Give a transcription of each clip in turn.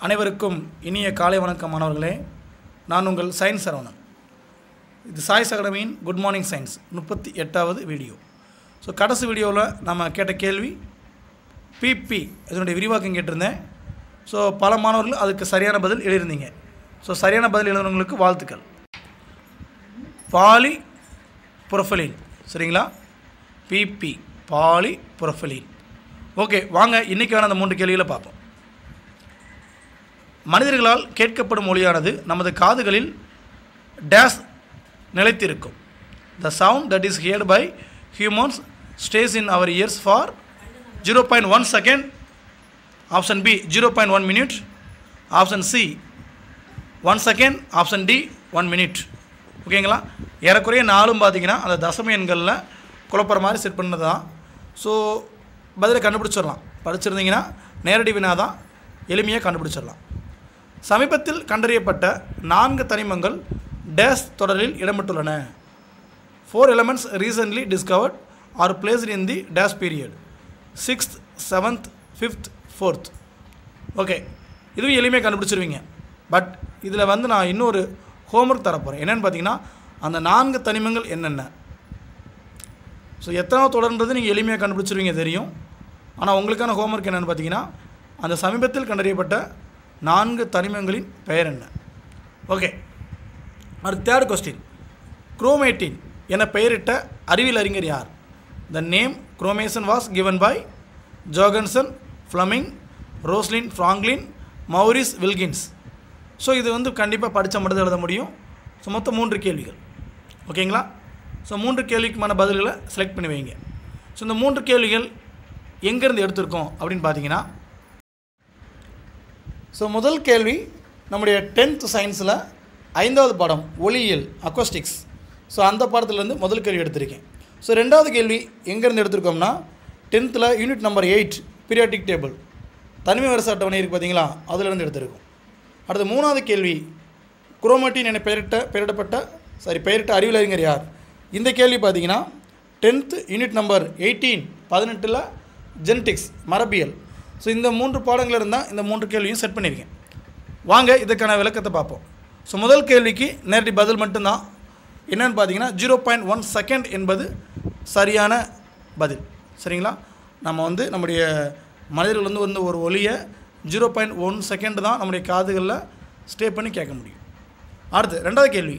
அனைவருக்கும் இனிய காலை வணக்கம் மாணவர்களே நான் உங்கள் சயின்ஸ் சரவணன் இது சாய்ஸ் அகாடமியின் குட் மார்னிங் சயின்ஸ் முப்பத்தி எட்டாவது வீடியோ ஸோ கடைசி வீடியோவில் நம்ம கேட்ட கேள்வி பிபி இதனுடைய விரிவாக்கம் கேட்டிருந்தேன் ஸோ பல மாணவர்கள் அதுக்கு சரியான பதில் எழுதியிருந்தீங்க ஸோ சரியான பதில் எழுதுனவங்களுக்கு வாழ்த்துக்கள் பாலி புரொஃபலின் சரிங்களா பிபி பாலி புரொஃபலின் ஓகே வாங்க இன்றைக்கான அந்த மூன்று கேள்விகளை பார்ப்போம் மனிதர்களால் கேட்கப்படும் மொழியானது நமது காதுகளில் டேஸ் நிலைத்திருக்கும் the sound that is heard by humans stays in our ears for zero point one second option B zero point one minute option C one second option D one minute ஓகேங்களா ஏறக்குறைய நாலும் பார்த்தீங்கன்னா அந்த தசம எண்களில் குழப்பற மாதிரி செட் பண்ணது தான் ஸோ பதிலை கண்டுபிடிச்சிடலாம் படிச்சிருந்தீங்கன்னா நேரடி வினா தான் எளிமையாக கண்டுபிடிச்சிடலாம் சமீபத்தில் கண்டறியப்பட்ட நான்கு தனிமங்கள் டேஸ் தொடரில் இடம்பெற்றுள்ளன four elements recently discovered are placed in the days period sixth seventh fifth fourth okay இதுவும் எளிமையாக கண்டுபிடிச்சிருவீங்க பட் இதில் வந்து நான் இன்னொரு ஹோம்ஒர்க் தரப்போகிறேன் என்னென்னு பார்த்தீங்கன்னா அந்த நான்கு தனிமங்கள் என்னென்ன ஸோ எத்தனாவது தொடர்ன்றது நீங்கள் எளிமையாக கண்டுபிடிச்சிருவீங்க தெரியும் ஆனால் உங்களுக்கான ஹோம்ஒர்க் என்னென்னு பார்த்தீங்கன்னா அந்த சமீபத்தில் கண்டறியப்பட்ட நான்கு தனிமங்களின் பெயர் என்ன ஓகே அடுத்த தேர்ட் கொஸ்டின் குரோமேட்டின் என பெயரிட்ட அறிவியல் அறிஞர் யார் the name chromatin was given by Johannsen Flemming Rosalind Franklin Maurice Wilkins so இது வந்து கண்டிப்பாக படித்த மட்டும் தான் எழுத முடியும் ஸோ மொத்தம் மூன்று கேள்விகள் ஓகேங்களா ஸோ மூன்று கேள்விக்குமான பதில்களை செலக்ட் பண்ணி வைங்க ஸோ இந்த மூன்று கேள்விகள் எங்கேருந்து எடுத்திருக்கோம் அப்படின்னு பார்த்தீங்கன்னா ஸோ முதல் கேள்வி நம்முடைய டென்த் சயின்ஸில் ஐந்தாவது பாடம் ஒளியியல் அக்வஸ்டிக்ஸ் ஸோ அந்த பாடத்துலேருந்து முதல் கேள்வி எடுத்திருக்கேன் ஸோ ரெண்டாவது கேள்வி எங்கேருந்து எடுத்திருக்கோம்னா டென்த்தில் unit number eight periodic table தனிமை வரிசை அட்டவணை இருக்குது பார்த்தீங்களா அதுலேருந்து எடுத்திருக்கோம் அடுத்து மூணாவது கேள்வி குரோமேட்டின் என பெயரிட்ட பெயரிடப்பட்ட சாரி பெயரிட்ட அறிவியல் அறிஞர் யார் இந்த கேள்வி பார்த்தீங்கன்னா டென்த்து யூனிட் நம்பர் எயிட்டீன் பதினெட்டில் ஜெனட்டிக்ஸ் மரபியல் ஸோ இந்த மூன்று பாடங்கள் இருந்தால் இந்த மூன்று கேள்வியும் செட் பண்ணியிருக்கேன் வாங்க இதுக்கான விளக்கத்தை பார்ப்போம் ஸோ முதல் கேள்விக்கு நேரடி பதில் மட்டும்தான் என்னன்னு பார்த்தீங்கன்னா ஜீரோ பாயிண்ட் ஒன் செகண்ட் என்பது சரியான பதில் சரிங்களா நம்ம வந்து நம்முடைய மனிதர்கள் வந்து வந்து ஒரு ஒலியை ஜீரோ பாயிண்ட் ஒன் செகண்ட் தான் நம்முடைய காதுகளில் ஸ்டே பண்ணி கேட்க முடியும் அடுத்து ரெண்டாவது கேள்வி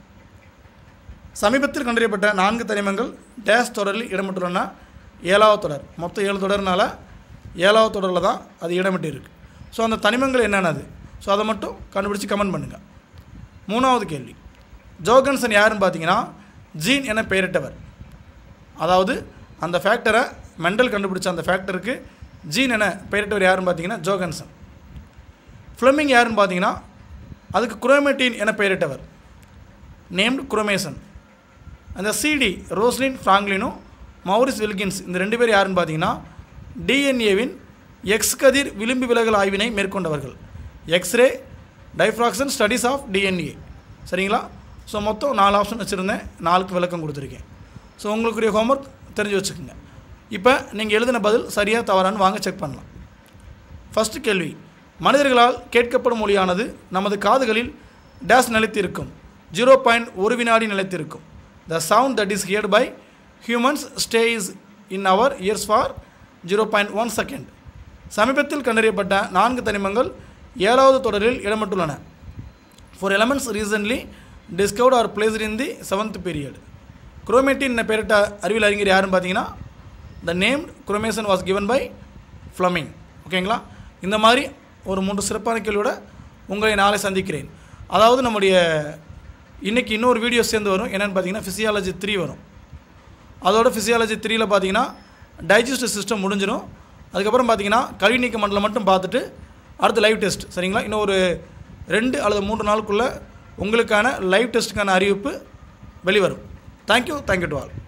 சமீபத்தில் கண்டறியப்பட்ட நான்கு தனிமங்கள் டேஸ் தொடரில் இடம்பெற்றுள்ளன ஏழாவது தொடர் மொத்தம் ஏழு தொடர்னால ஏழாவது தொடரில் தான் அது இடம்பெற்று இருக்கு ஸோ அந்த தனிமங்கள் என்னென்னது ஸோ அதை மட்டும் கண்டுபிடிச்சி கமெண்ட் பண்ணுங்கள் மூணாவது கேள்வி ஜோகன்சன் யாருன்னு பார்த்தீங்கன்னா ஜீன் என பெயரிட்டவர் அதாவது அந்த ஃபேக்டரை மெண்டல் கண்டுபிடிச்ச அந்த ஃபேக்டருக்கு ஜீன் என பெயரிட்டவர் யாருன்னு பார்த்தீங்கன்னா ஜோகன்சன் ஃப்ளமிங் யாருன்னு பார்த்தீங்கன்னா அதுக்கு குரோமேட்டின் என பெயரிட்டவர் நேம்டு குரோமேசன் அந்த சிடி ரோஸ்லின் ஃப்ராங்க்லினும் மௌரிஸ் வில்கின்ஸ் இந்த ரெண்டு பேர் யாருன்னு பார்த்தீங்கன்னா டிஎன்ஏவின் எக்ஸ் கதிர் விளிம்பு விலகல் ஆய்வினை மேற்கொண்டவர்கள் X-ray diffraction studies of DNA சரிங்களா ஸோ மொத்தம் நாலு ஆப்ஷன் வச்சுருந்தேன் நாலுக்கு விளக்கம் கொடுத்துருக்கேன் ஸோ உங்களுக்குரிய ஹோம்ஒர்க் தெரிஞ்சு வச்சுக்கோங்க இப்போ நீங்கள் எழுதின பதில் சரியாக தவறான்னு வாங்க செக் பண்ணலாம் ஃபஸ்ட்டு கேள்வி மனிதர்களால் கேட்கப்படும் மொழியானது நமது காதுகளில் டேஸ் நிலைத்திருக்கும் ஜீரோ பாயிண்ட் ஒரு வினாடி நிலைத்திருக்கும் the sound that is heard by humans stays in our ears for zero point one second சமீபத்தில் கண்டறியப்பட்ட நான்கு தனிமங்கள் ஏழாவது தொடரில் இடம்பெற்றுள்ளன four elements recently discovered are placed in the seventh period chromatin பெயரிட்ட அறிவியல் அறிஞர் யாருன்னு பார்த்தீங்கன்னா the name chromatin was given by Flemming ஓகேங்களா இந்த மாதிரி ஒரு மூன்று சிறப்பான கேள்வியோட உங்களை நாளை சந்திக்கிறேன் அதாவது நம்முடைய இன்றைக்கி இன்னொரு வீடியோ சேர்ந்து வரும் என்னென்னு பார்த்தீங்கன்னா ஃபிசியாலஜி த்ரீ வரும் அதோட ஃபிசியாலஜி த்ரீயில் பார்த்தீங்கன்னா டைஜஸ்டிவ் சிஸ்டம் முடிஞ்சிடும் அதுக்கப்புறம் பார்த்தீங்கன்னா கல்வி நீக்க மண்டலம் மட்டும் பார்த்துட்டு அடுத்து லைவ் டெஸ்ட் சரிங்களா இன்னும் ஒரு ரெண்டு அல்லது மூன்று நாளுக்குள்ளே உங்களுக்கான லைவ் டெஸ்ட்டுக்கான அறிவிப்பு வெளிவரும் தேங்க்யூ தேங்க்யூ டு ஆல்